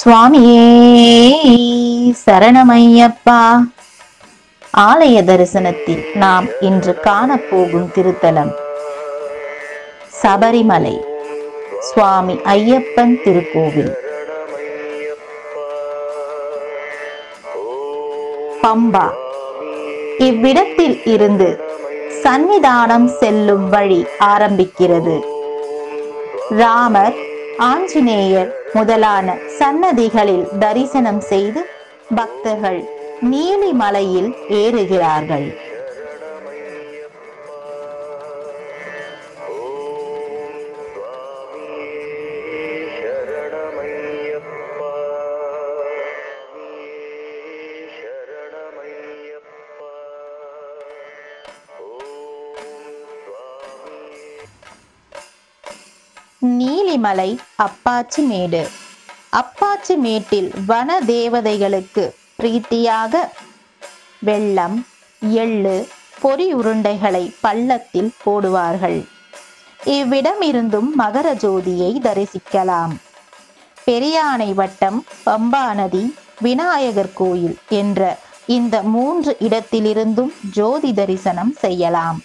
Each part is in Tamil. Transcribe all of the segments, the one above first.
சுவாமியே சரணமையப்பா ஆலய தரிசனத்தில் நாம் இன்று காணப்போகும் திருத்தலம் சபரிமலை சுவாமி ஐயப்பன் திருக்கோவில் பம்பா இவ்விடத்தில் இருந்து சன்னிதானம் செல்லும் வழி ஆரம்பிக்கிறது ராமர் ஆஞ்சநேயர் முதலான சன்னதிகளில் தரிசனம் செய்து பக்தர்கள் நீலிமலையில் ஏறுகிறார்கள் சரணமையப்பா சரணமையப்பா நீலிமலை அப்பாச்சி மேடு அப்பாச்சி மேட்டில் வன தேவதைகளுக்கு பிரீத்தியாக வெள்ளம் எள்ளு பொரி உருண்டைகளை பள்ளத்தில் போடுவார்கள் இவ்விடமிருந்தும் மகர ஜோதியை தரிசிக்கலாம் பெரியானை வட்டம் பம்பா நதி விநாயகர் கோயில் என்ற இந்த மூன்று இடத்திலிருந்தும் ஜோதி தரிசனம் செய்யலாம்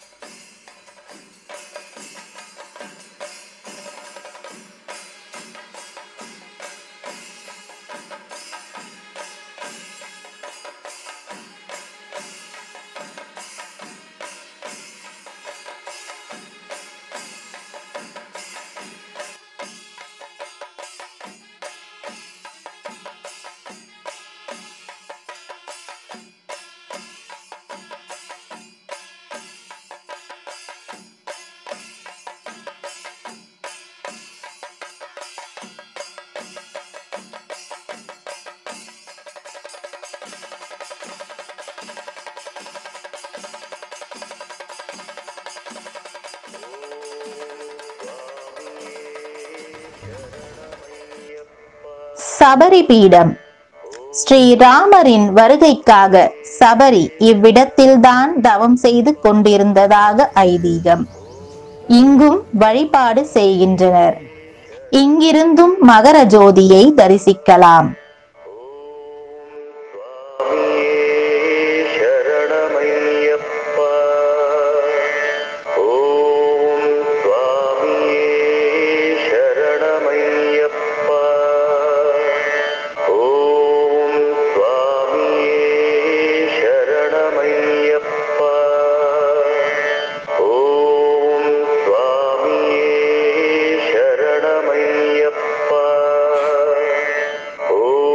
சபரி பீடம் ஸ்ரீராமரின் வருகைக்காக சபரி இவ்விடத்தில்தான் தவம் செய்து கொண்டிருந்ததாக ஐதீகம் இங்கும் வழிபாடு செய்கின்றனர் இங்கிருந்தும் மகர ஜோதியை தரிசிக்கலாம் சரணமையப்பா ஓம் சுவாமியே சரணமையப்பா ஓம் சுவாமியே சரணமையப்பா ஓம் சுவாமியே சரணமையப்பா ஓம்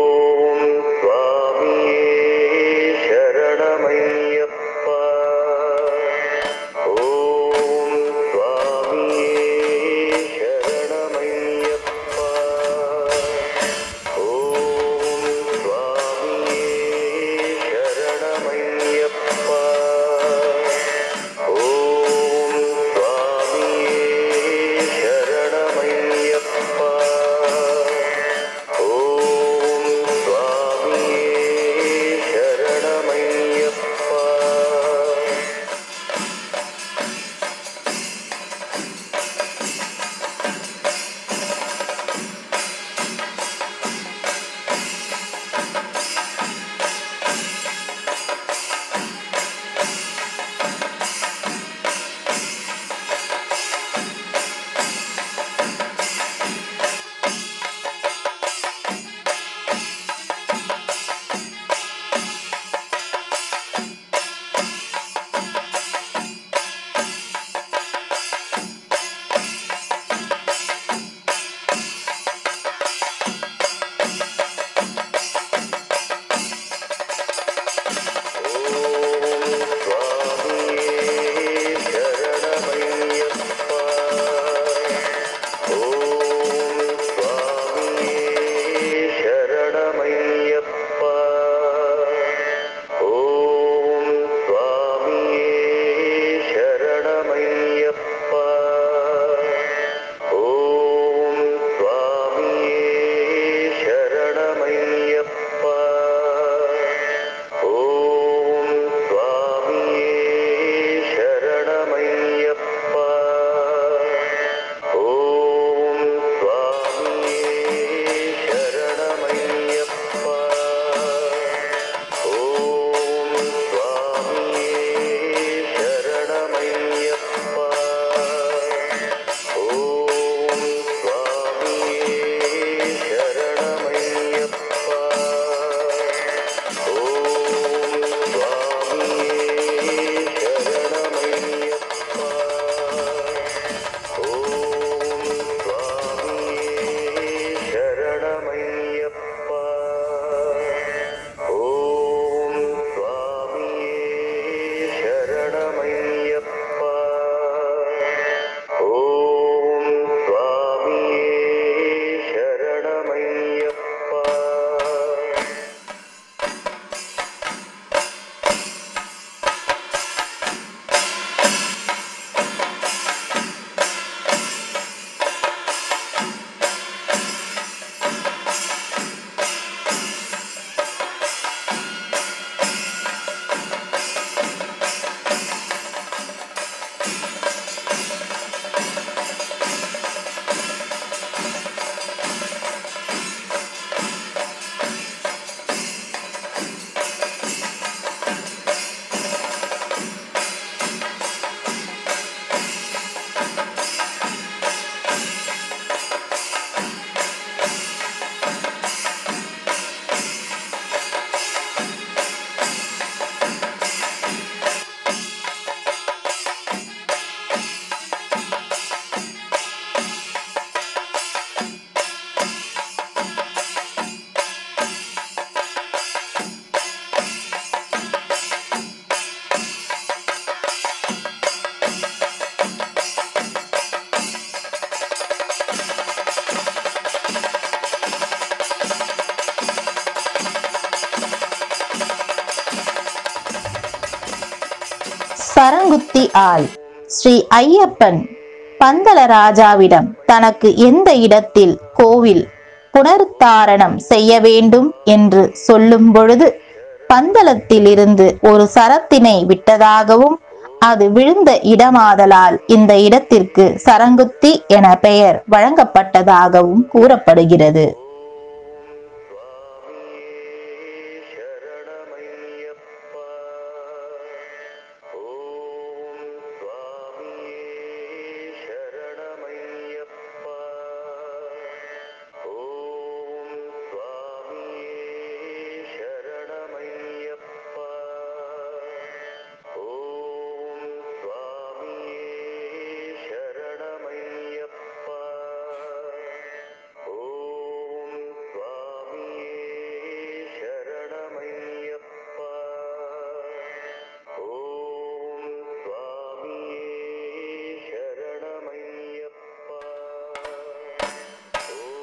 சரங்குத்தி ஆள் ஸ்ரீ ஐயப்பன் பந்தல ராஜாவிடம் தனக்கு எந்த இடத்தில் கோவில் புனருத்தாரணம் செய்ய வேண்டும் என்று சொல்லும் பொழுது பந்தலத்தில் இருந்து ஒரு சரத்தினை விட்டதாகவும் அது விழுந்த இடமாதலால் இந்த இடத்திற்கு சரங்குத்தி என பெயர் வழங்கப்பட்டதாகவும் கூறப்படுகிறது சரணமையப்பா ஓம் சுவாமியே சரணமையப்பா ஓம் சுவாமியே சரணமையப்பா ஓம் சுவாமியே சரணமையப்பா ஓம் சுவாமியே சரணமையப்பா ஓம் சுவாமியே சரணமையப்பா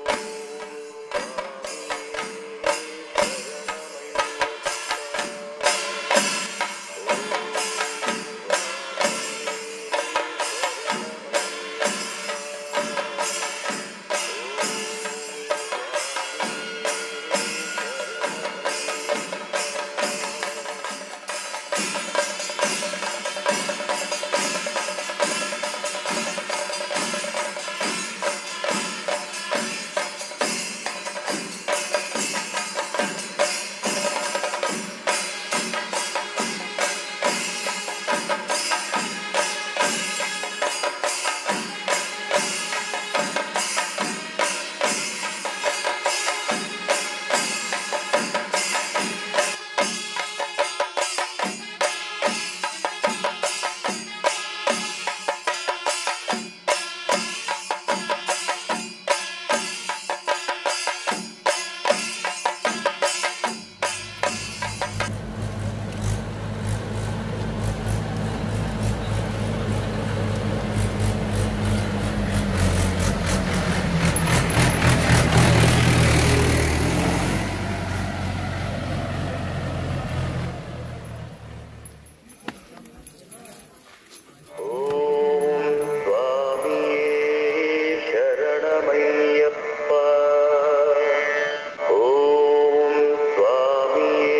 ஓம் சுவாமியே சரணமையப்பா ஓம் சுவாமியே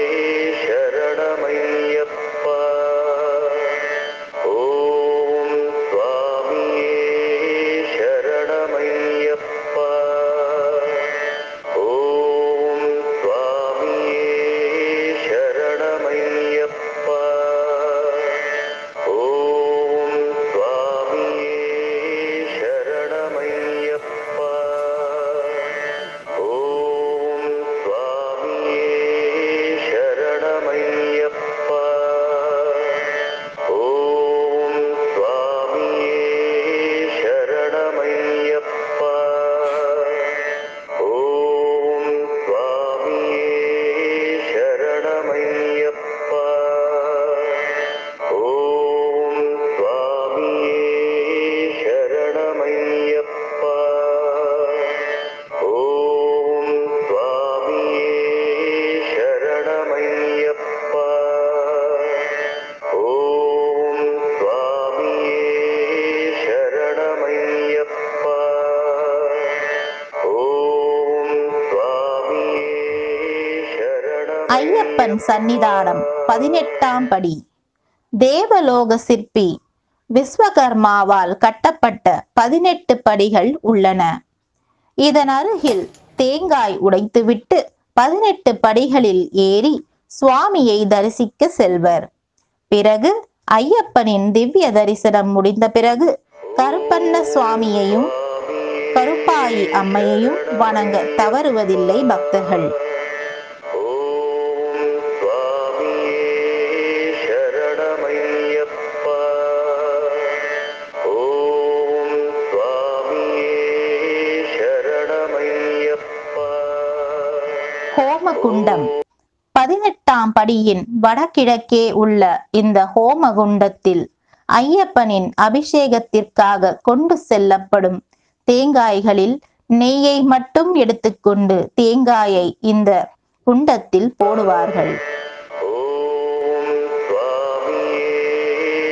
சரணமையப்பா ஓம் சுவாமியே சரணமையப்பா ஓம் சுவாமியே சரணமையப்பா ஓம் சுவாமியே சரணமையப்பா ஓம் சுவாமியே சரணமையப்பா ஓம் சுவாமியே சரணமையப்பா ஓம் சுவாமியே சரணமையப்பா ஓம் சுவாமியே சரணமையப்பா ஓம் சுவாமியே சரணமையப்பா ஓம் சுவாமியே சரணமையப்பா ஓம் சுவாமியே சரணமையப்பா ஐயப்பன் சன்னிதானம் பதினெட்டாம் படி தேவலோக சிற்பி விஸ்வகர்மாவால் கட்டப்பட்ட பதினெட்டு படிகள் உள்ளன இதன் அருகில் தேங்காய் உடைத்துவிட்டு பதினெட்டு படிகளில் ஏறி சுவாமியை தரிசிக்க செல்வர் பிறகு ஐயப்பனின் திவ்ய தரிசனம் முடிந்த பிறகு கருப்பண்ண சுவாமியையும் கருப்பாயி அம்மையையும் வணங்க தவறுவதில்லை பக்தர்கள் ஓம் சுவாமியே சரணமையப்பா ஓம் சுவாமியே சரணமையப்பா ஹோமகுண்டம் பதினெட்டாம் படியின் வடகிழக்கே உள்ள இந்த ஹோமகுண்டத்தில் ஐயப்பனின் அபிஷேகத்திற்காக கொண்டு செல்லப்படும் தேங்காய்களில் நெய்யை மட்டும் எடுத்துக்கொண்டு தேங்காயை இந்த குண்டத்தில் போடுவார்கள் ஓம் சுவாமியே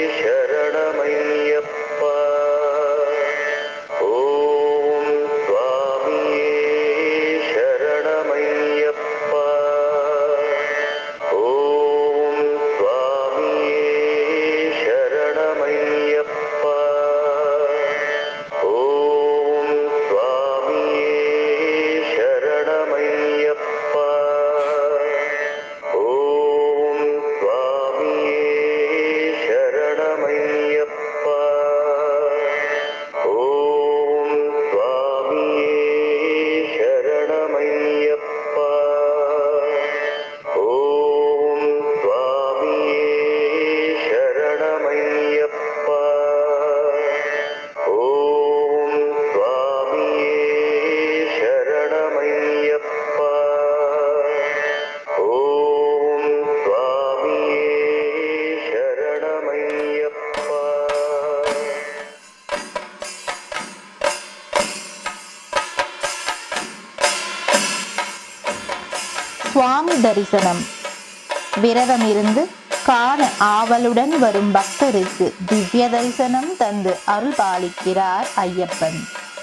சுவாமி தரிசனம் விரதம் இருந்து காண ஆவலுடன் வரும் பக்தருக்கு திவ்ய தரிசனம் தந்து அருள் பாலிக்கிறார் ஐயப்பன்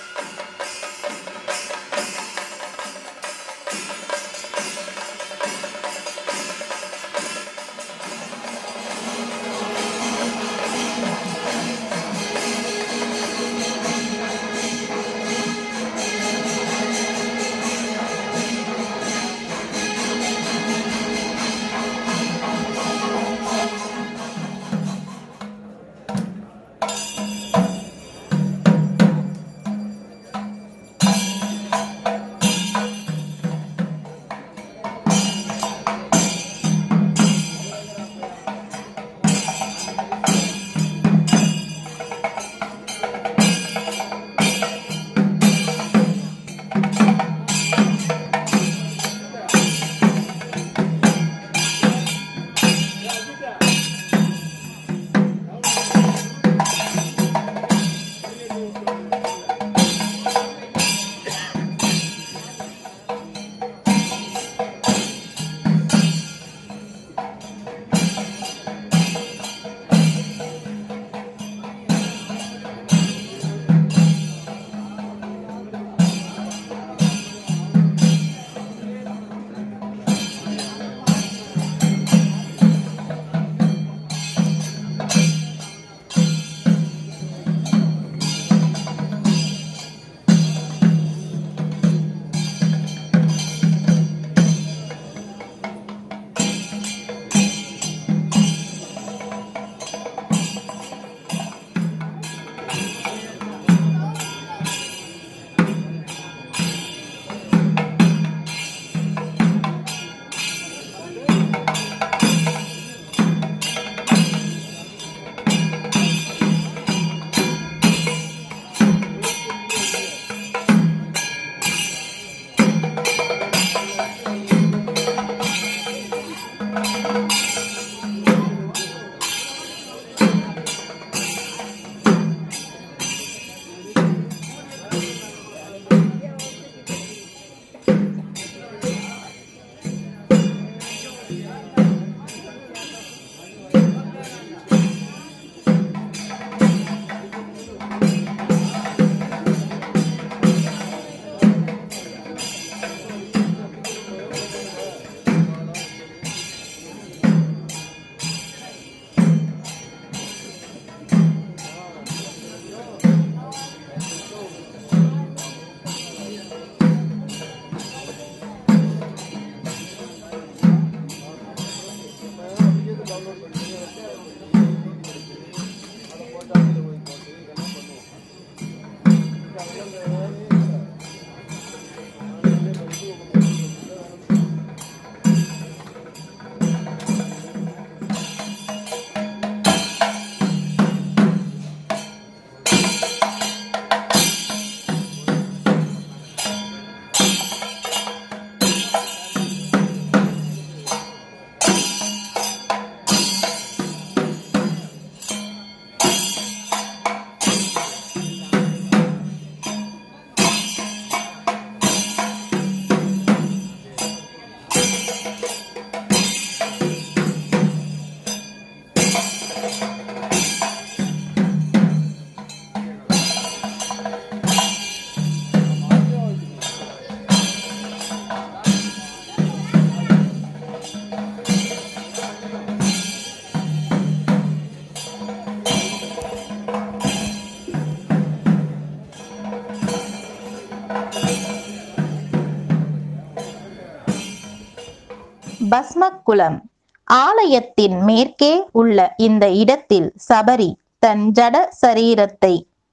பஸ்மக்குளம் ஆலயத்தின் மேற்கே உள்ள இந்த இடத்தில் சபரி தன் ஜட சரீரத்தை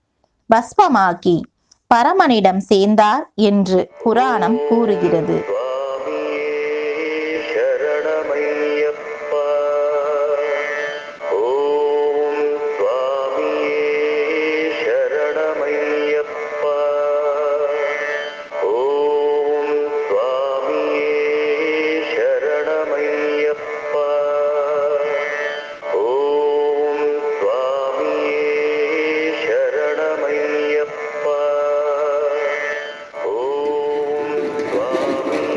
பஸ்மமாக்கி பரமனிடம் சேர்ந்தார் என்று புராணம் கூறுகிறது சுவாமியே சரணமையப்பா ஓம் சுவாமியே சரணமையப்பா ஓம் சுவாமியே சரணமையப்பா ஓம் சுவாமியே சரணமையப்பா ஓம் சுவாமியே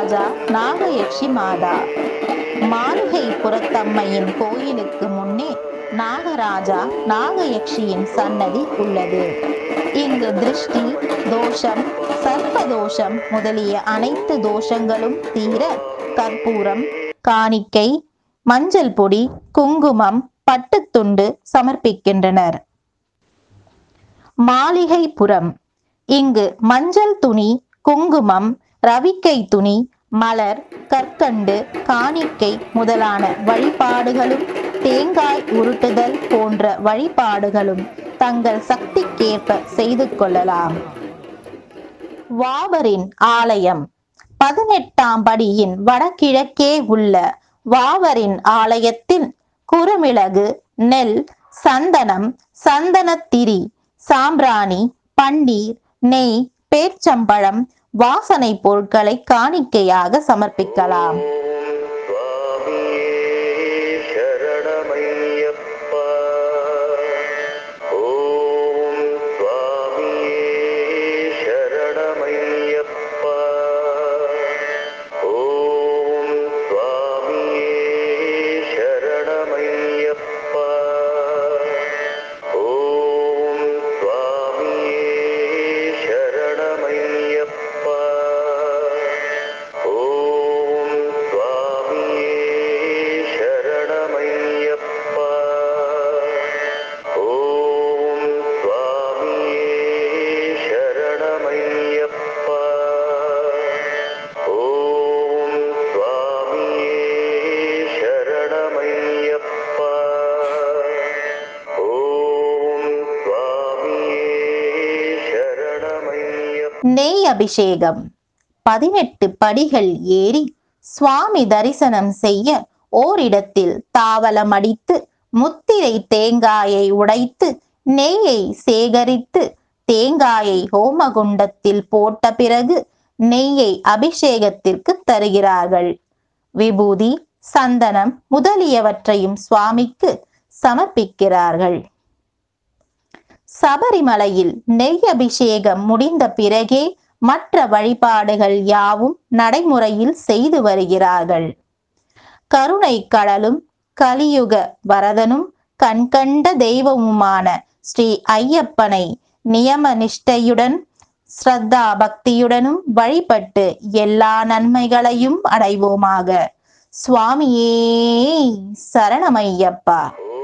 நாகராஜா நாகயக்ஷி மாதா மாளிகை புறத்தம்மையின் கோயிலுக்கு முன்னே நாகராஜா நாகயக்ஷியின் சன்னதி உள்ளது இங்கு திருஷ்டி தோஷம் சர்ப்பதோஷம் முதலிய அனைத்து தோஷங்களும் தீர கற்பூரம் காணிக்கை மஞ்சள் பொடி குங்குமம் பட்டுத்துண்டு சமர்ப்பிக்கின்றனர் மாளிகைப்புறம் இங்கு மஞ்சள் துணி குங்குமம் ரவிக்கை துணி மலர் கற்கண்டு காணிக்கை முதலான வழிபாடுகளும் தேங்காய் உருட்டுதல் போன்ற வழிபாடுகளும் தங்கள் சக்திக்கேற்ப செய்து கொள்ளலாம் வாவரின் ஆலயம் பதினெட்டாம் படியின் வடகிழக்கே உள்ள வாவரின் ஆலயத்தில் குறுமிளகு நெல் சந்தனம் சந்தனத்திரி சாம்பிராணி பன்னீர் நெய் பேர்ச்சம்பழம் வாசனை பொருட்களை காணிக்கையாக சமர்ப்பிக்கலாம் ஓம் சுவாமியே சரணமையப்பா ஓம் சுவாமியே சரணமையப்பா ஓம் சுவாமியே சரணமையப்பா ஓம் சுவாமியே சரணமையப்பா ஓம் சுவாமியே சரணமையப்பா ஓம் சுவாமியே சரணமையப்பா ஓம் சுவாமியே சரணமையப்பா நெய் அபிஷேகம் பதினெட்டு படிகள் ஏறி சுவாமி தரிசனம் செய்ய ஓரிடத்தில் தாவலம் அடித்து முத்திரை தேங்காயை உடைத்து நெய்யை சேகரித்து தேங்காயை ஹோமகுண்டத்தில் போட்ட பிறகு நெய்யை அபிஷேகத்திற்கு தருகிறார்கள் விபூதி சந்தனம் முதலியவற்றையும் சுவாமிக்கு சமர்ப்பிக்கிறார்கள் சபரிமலையில் நெய் அபிஷேகம் முடிந்த பிறகே மற்ற வழிபாடுகள் யாவும் நடைமுறையில் செய்து வருகிறார்கள் கருணை கடலும் கலியுக வரதனும் கண்கண்ட தெய்வமுமான ஸ்ரீ ஐயப்பனை நியம நிஷ்டையுடன் ஸ்ரத்தா பக்தியுடனும் வழிபட்டு எல்லா நன்மைகளையும் அடைவோமாக சுவாமியே சரணமையப்பா